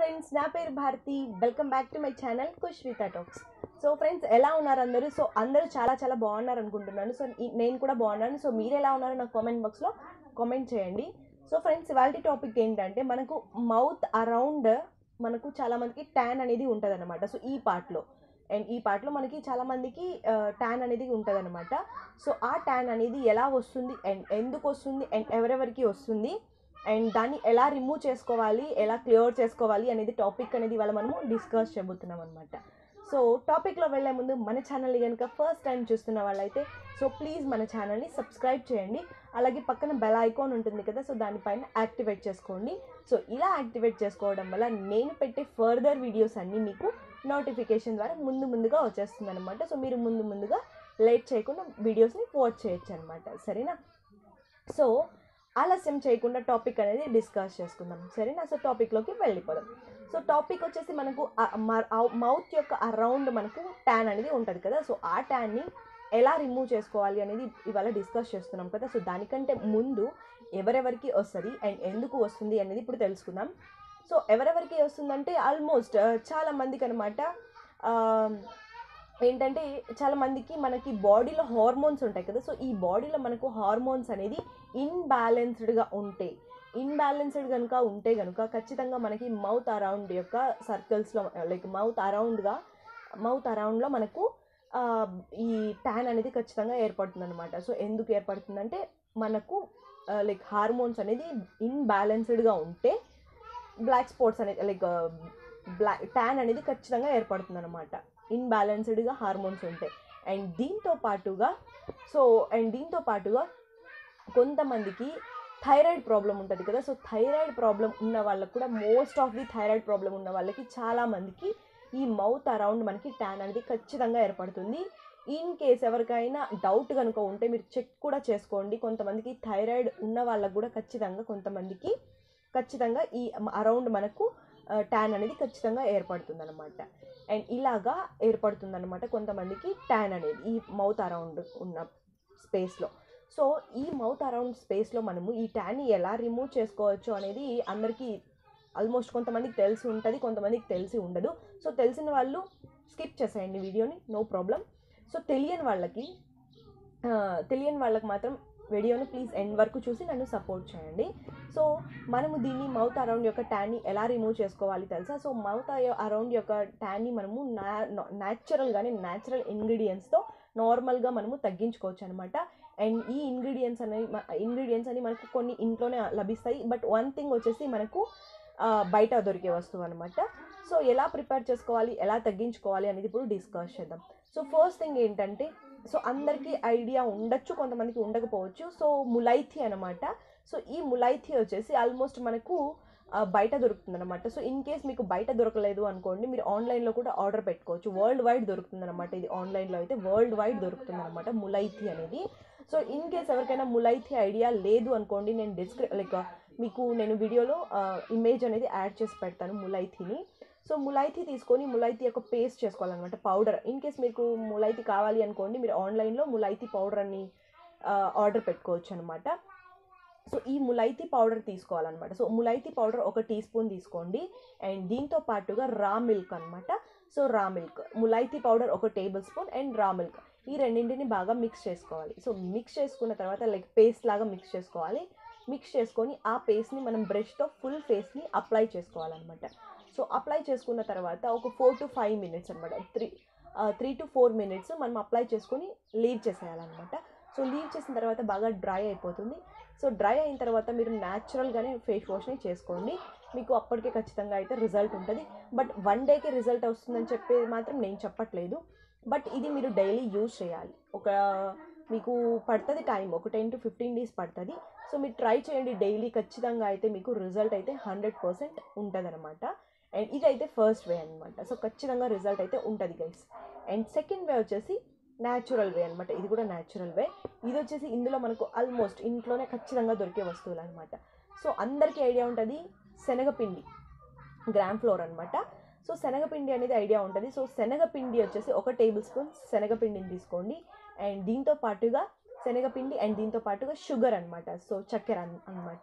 friends నా పేరు Bharathi welcome back to my channel Kushvitha talks so friends ఎలా ఉన్నారు అందరూ సో అందరూ చాలా చాలా బాగున్నారు అనుకుంటున్నాను సో ఈ- నేను కూడా బాగున్నాను సో మీరు ఎలా ఉన్నారో నాకు కామెంట్ బాక్స్లో కామెంట్ చేయండి సో ఫ్రెండ్స్ ఇవాళ టాపిక్ ఏంటంటే మనకు మౌత్ అరౌండ్ మనకు చాలా మందికి ట్యాన్ అనేది ఉంటుంది అనమాట సో ఈ పార్ట్లో అండ్ ఈ పార్ట్లో మనకి చాలా మందికి ట్యాన్ అనేది ఉంటుంది అనమాట సో ఆ ట్యాన్ అనేది ఎలా వస్తుంది అండ్ ఎందుకు వస్తుంది అండ్ ఎవరెవరికి వస్తుంది అండ్ దాన్ని ఎలా రిమూవ్ చేసుకోవాలి ఎలా క్లియర్ చేసుకోవాలి అనేది టాపిక్ అనేది ఇవాళ మనము డిస్కస్ చేయబోతున్నాం అనమాట సో టాపిక్లో వెళ్ళే ముందు మన ఛానల్ని కనుక ఫస్ట్ టైం చూస్తున్న వాళ్ళైతే సో ప్లీజ్ మన ఛానల్ని సబ్స్క్రైబ్ చేయండి అలాగే పక్కన బెల్ ఐకాన్ ఉంటుంది కదా సో దానిపైన యాక్టివేట్ చేసుకోండి సో ఇలా యాక్టివేట్ చేసుకోవడం వల్ల నేను పెట్టే ఫర్దర్ వీడియోస్ అన్నీ మీకు నోటిఫికేషన్ ద్వారా ముందు ముందుగా వచ్చేస్తుంది అనమాట సో మీరు ముందు ముందుగా లేట్ చేయకుండా వీడియోస్ని వాచ్ చేయొచ్చు అనమాట సరేనా సో ఆలస్యం చేయకుండా టాపిక్ అనేది డిస్కస్ చేసుకుందాం సరేనా సో టాపిక్లోకి వెళ్ళిపోదాం సో టాపిక్ వచ్చేసి మనకు మౌత్ యొక్క అరౌండ్ మనకు ట్యాన్ అనేది ఉంటుంది కదా సో ఆ ట్యాన్ని ఎలా రిమూవ్ చేసుకోవాలి అనేది ఇవాళ డిస్కస్ చేస్తున్నాం కదా సో దానికంటే ముందు ఎవరెవరికి వస్తుంది అండ్ ఎందుకు వస్తుంది అనేది ఇప్పుడు తెలుసుకుందాం సో ఎవరెవరికి వస్తుందంటే ఆల్మోస్ట్ చాలా మందికి అనమాట ఏంటంటే చాలా మందికి మనకి బాడీలో హార్మోన్స్ ఉంటాయి కదా సో ఈ బాడీలో మనకు హార్మోన్స్ అనేది ఇన్బ్యాలెన్స్డ్గా ఉంటే ఇన్బ్యాలెన్స్డ్ కనుక ఉంటే కనుక ఖచ్చితంగా మనకి మౌత్ అరౌండ్ యొక్క సర్కిల్స్లో లైక్ మౌత్ అరౌండ్గా మౌత్ అరౌండ్లో మనకు ఆ, ఈ ట్యాన్ అనేది ఖచ్చితంగా ఏర్పడుతుంది అనమాట సో ఎందుకు ఏర్పడుతుందంటే మనకు లైక్ హార్మోన్స్ అనేది ఇన్బ్యాలెన్స్డ్గా ఉంటే బ్లాక్ స్పాట్స్ అనేది లైక్ బ్లాక్ ట్యాన్ అనేది ఖచ్చితంగా ఏర్పడుతుంది అనమాట ఇన్బ్యాలెన్స్డ్గా హార్మోన్స్ ఉంటాయి అండ్ దీంతో పాటుగా సో అండ్ దీంతో పాటుగా కొంతమందికి థైరాయిడ్ ప్రాబ్లం ఉంటుంది కదా సో థైరాయిడ్ ప్రాబ్లం ఉన్న వాళ్ళకి కూడా most of the thyroid problem ఉన్న వాళ్ళకి చాలా మందికి ఈ మౌత్ అరౌండ్ మనకి ట్యాన్ అనేది ఖచ్చితంగా ఏర్పడుతుంది ఇన్ కేస్ ఎవరికైనా డౌట్ కనుక ఉంటే మీరు చెక్ కూడా చేసుకోండి కొంతమందికి థైరాయిడ్ ఉన్న వాళ్ళకు కూడా ఖచ్చితంగా కొంతమందికి ఖచ్చితంగా ఈ అరౌండ్ మనకు ట్యాన్ అనేది ఖచ్చితంగా ఏర్పడుతుంది అనమాట అండ్ ఇలాగా ఏర్పడుతుంది అనమాట కొంతమందికి ట్యాన్ అనేది ఈ మౌత్ అరౌండ్ ఉన్న స్పేస్లో సో ఈ మౌత్ అరౌండ్ స్పేస్లో మనము ఈ ట్యాన్ని ఎలా రిమూవ్ చేసుకోవచ్చు అనేది అందరికీ ఆల్మోస్ట్ కొంతమందికి తెలిసి ఉంటుంది కొంతమందికి తెలిసి ఉండదు సో తెలిసిన వాళ్ళు స్కిప్ చేసేయండి వీడియోని నో ప్రాబ్లం సో తెలియని వాళ్ళకి ఆ, తెలియని వాళ్ళకి మాత్రం వీడియోని ప్లీజ్ ఎండ్ వరకు చూసి నన్ను సపోర్ట్ చేయండి సో మనము దీన్ని మౌత్ అరౌండ్ యొక్క ట్యాన్ని ఎలా రిమూవ్ చేసుకోవాలి తెలుసా సో మౌత్ అరౌండ్ యొక్క ట్యాన్ని మనము నా న్యాచురల్గానే న్యాచురల్ ఇంగ్రీడియంట్స్తో నార్మల్గా మనము తగ్గించుకోవచ్చు అనమాట అండ్ ఈ ఇంగ్రీడియంట్స్ అనేవి ఇంగ్రీడియంట్స్ అని మనకు కొన్ని ఇంట్లోనే లభిస్తాయి బట్ వన్ థింగ్ వచ్చేసి మనకు ఆ, బయట దొరికే వస్తువు అనమాట సో ఎలా ప్రిపేర్ చేసుకోవాలి ఎలా తగ్గించుకోవాలి అనేది ఇప్పుడు డిస్కస్ చేద్దాం సో ఫస్ట్ థింగ్ ఏంటంటే సో అందరికీ ఐడియా ఉండొచ్చు కొంతమందికి ఉండకపోవచ్చు సో ములైథి అనమాట సో ఈ ములైథి వచ్చేసి ఆల్మోస్ట్ మనకు ఆ, బయట దొరుకుతుంది అనమాట సో ఇన్ కేస్ మీకు బయట దొరకలేదు అనుకోండి మీరు ఆన్లైన్లో కూడా ఆర్డర్ పెట్టుకోవచ్చు వరల్డ్ వైడ్ దొరుకుతుంది అనమాట ఇది ఆన్లైన్లో అయితే వరల్డ్ వైడ్ దొరుకుతుంది అనమాట ములైథి అనేది సో ఇన్ కేస్ ఎవరికైనా ములైథి ఐడియా లేదు అనుకోండి నేను డిస్క్రి లైక్ మీకు నేను వీడియోలో ఇమేజ్ అనేది యాడ్ చేసి పెడతాను ములైథిని సో ములైథి తీసుకొని ములైథి యొక్క పేస్ట్ చేసుకోవాలన్నమాట పౌడర్ ఇన్ కేస్ మీకు ములైథి కావాలి అనుకోండి మీరు ఆన్లైన్లో ములైథి పౌడర్ అని ఆర్డర్ పెట్టుకోవచ్చు అనమాట సో ఈ ములైతి పౌడర్ తీసుకోవాలన్నమాట సో ములైతి పౌడర్ ఒక టీ స్పూన్ తీసుకోండి అండ్ దీంతో పాటుగా రా మిల్క్ అనమాట సో రా మిల్క్ ములైతి పౌడర్ ఒక tablespoon and raw milk ఈ రెండింటిని బాగా మిక్స్ చేసుకోవాలి సో మిక్స్ చేసుకున్న తర్వాత లైక్ పేస్ట్ లాగా మిక్స్ చేసుకోవాలి మిక్స్ చేసుకొని ఆ పేస్ట్ని మనం బ్రష్తో ఫుల్ ఫేస్ని అప్లై చేసుకోవాలన్నమాట సో అప్లై చేసుకున్న తర్వాత ఒక ఫోర్ టు ఫైవ్ మినిట్స్ అనమాట three three to four minutes మనం అప్లై చేసుకొని లీవ్ చేసేయాలన్నమాట సో లీవ్ చేసిన తర్వాత బాగా డ్రై అయిపోతుంది సో డ్రై అయిన తర్వాత మీరు న్యాచురల్గానే ఫేస్ వాష్ని చేసుకోండి మీకు అప్పటికే ఖచ్చితంగా అయితే రిజల్ట్ ఉంటుంది బట్ వన్ డేకి రిజల్ట్ వస్తుందని చెప్పేది మాత్రం నేను చెప్పట్లేదు బట్ ఇది మీరు డైలీ యూజ్ చేయాలి ఒక మీకు పడుతుంది టైం ఒక టెన్ టు ఫిఫ్టీన్ డేస్ పడుతుంది సో మీరు ట్రై చేయండి డైలీ ఖచ్చితంగా అయితే మీకు రిజల్ట్ అయితే హండ్రెడ్ పర్సెంట్ ఉంటుంది అనమాట అండ్ ఇదైతే ఫస్ట్ వే అనమాట సో ఖచ్చితంగా రిజల్ట్ అయితే ఉంటుంది గైస్ అండ్ సెకండ్ వే వచ్చేసి న్యాచురల్ వే అనమాట ఇది కూడా న్యాచురల్ వే ఇది వచ్చేసి ఇందులో మనకు ఆల్మోస్ట్ ఇంట్లోనే ఖచ్చితంగా దొరికే వస్తువులు అనమాట సో అందరికీ ఐడియా ఉంటుంది శనగపిండి గ్రామ్ ఫ్లోర్ అనమాట సో శనగపిండి అనేది ఐడియా ఉంటుంది సో శనగపిండి వచ్చేసి ఒక టేబుల్ స్పూన్ శనగపిండిని తీసుకోండి అండ్ దీంతో పాటుగా శనగపిండి అండ్ దీంతో పాటుగా షుగర్ అనమాట సో చక్కెర అనమాట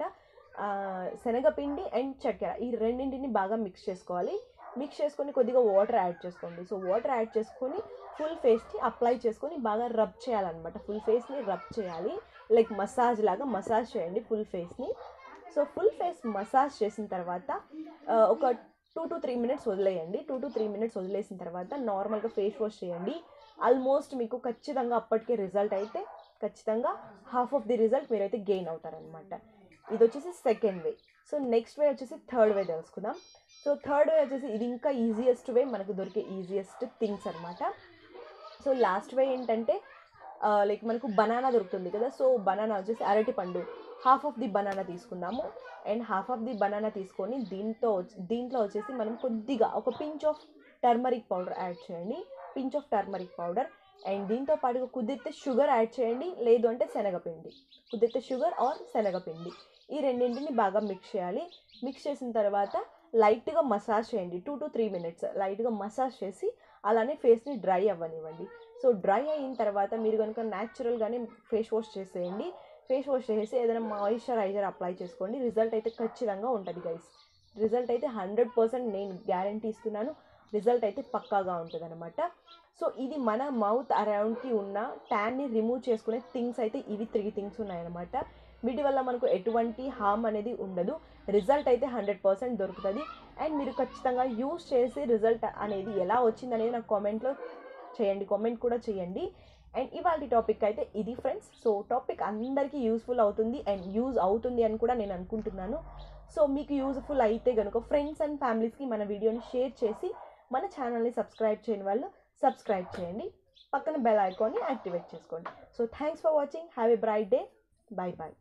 ఆ, శనగపిండి అండ్ చక్కెర ఈ రెండింటిని బాగా మిక్స్ చేసుకోవాలి మిక్స్ చేసుకొని కొద్దిగా వాటర్ యాడ్ చేసుకోండి సో వాటర్ యాడ్ చేసుకొని ఫుల్ ఫేస్కి అప్లై చేసుకొని బాగా రబ్ చేయాలన్నమాట ఫుల్ ఫేస్ని రబ్ చేయాలి లైక్ మసాజ్ లాగా మసాజ్ చేయండి ఫుల్ ఫేస్ని సో ఫుల్ ఫేస్ మసాజ్ చేసిన తర్వాత ఆ, ఒక టూ టు త్రీ మినిట్స్ వదిలేయండి టూ టు త్రీ మినిట్స్ వదిలేసిన తర్వాత నార్మల్గా ఫేస్ వాష్ చేయండి ఆల్మోస్ట్ మీకు ఖచ్చితంగా అప్పటికే రిజల్ట్ అయితే ఖచ్చితంగా హాఫ్ ఆఫ్ ది రిజల్ట్ మీరైతే గెయిన్ అవుతారనమాట ఇది వచ్చేసి second way so next way వచ్చేసి థర్డ్ వే తెలుసుకుందాం సో థర్డ్ వే వచ్చేసి ఇది ఇంకా ఈజియెస్ట్ వే మనకు దొరికే ఈజియెస్ట్ థింగ్స్ అనమాట సో లాస్ట్ వే ఏంటంటే లైక్ మనకు బనానా దొరుకుతుంది కదా సో బనానా వచ్చేసి అరటి పండు హాఫ్ ఆఫ్ ది బనానా తీసుకుందాము and half of the banana తీసుకొని దీంతో వచ్చి- దీంట్లో వచ్చేసి మనం కొద్దిగా ఒక pinch of turmeric powder add చేయండి pinch of turmeric powder and దీంతో పాటుగా కుదిరితే షుగర్ యాడ్ చేయండి లేదు అంటే శనగపిండి కుదిరితే షుగర్ ఆర్ శనగపిండి ఈ రెండింటిని బాగా మిక్స్ చేయాలి మిక్స్ చేసిన తర్వాత లైట్గా మసాజ్ చేయండి టూ టు త్రీ మినిట్స్ లైట్గా మసాజ్ చేసి అలానే ఫేస్ని డ్రై అవ్వనివ్వండి సో డ్రై అయిన తర్వాత మీరు కనుక న్యాచురల్గానే ఫేస్ వాష్ చేసేయండి ఫేస్ వాష్ చేసి ఏదైనా మాయిశ్చరైజర్ అప్లై చేసుకోండి రిజల్ట్ అయితే ఖచ్చితంగా ఉంటుంది గైస్ రిజల్ట్ అయితే హండ్రెడ్ పర్సెంట్ నేను గ్యారంటీ ఇస్తున్నాను రిజల్ట్ అయితే పక్కాగా ఉంటుంది అనమాట సో ఇది మన మౌత్ అరౌండ్కి ఉన్న ట్యాన్ని రిమూవ్ చేసుకునే థింగ్స్ అయితే ఇవి త్రీ థింగ్స్ ఉన్నాయన్నమాట వీటి వల్ల మనకు ఎటువంటి హామ్ అనేది ఉండదు రిజల్ట్ అయితే హండ్రెడ్ పర్సెంట్ దొరుకుతుంది అండ్ మీరు ఖచ్చితంగా యూస్ చేసి రిజల్ట్ అనేది ఎలా వచ్చింది అనేది నాకు కామెంట్లో చేయండి కామెంట్ కూడా చేయండి అండ్ ఇవాళ టాపిక్ అయితే ఇది ఫ్రెండ్స్ సో టాపిక్ అందరికీ యూస్ఫుల్ అవుతుంది అండ్ యూజ్ అవుతుంది అని కూడా నేను అనుకుంటున్నాను సో మీకు యూజ్ఫుల్ అయితే కనుక ఫ్రెండ్స్ అండ్ ఫ్యామిలీస్కి మన వీడియోని షేర్ చేసి మన ఛానల్ని సబ్స్క్రైబ్ చేయని వాళ్ళు సబ్స్క్రైబ్ చేయండి పక్కన బెల్ ఐకాన్ని యాక్టివేట్ చేసుకోండి so thanks for watching have a bright day bye bye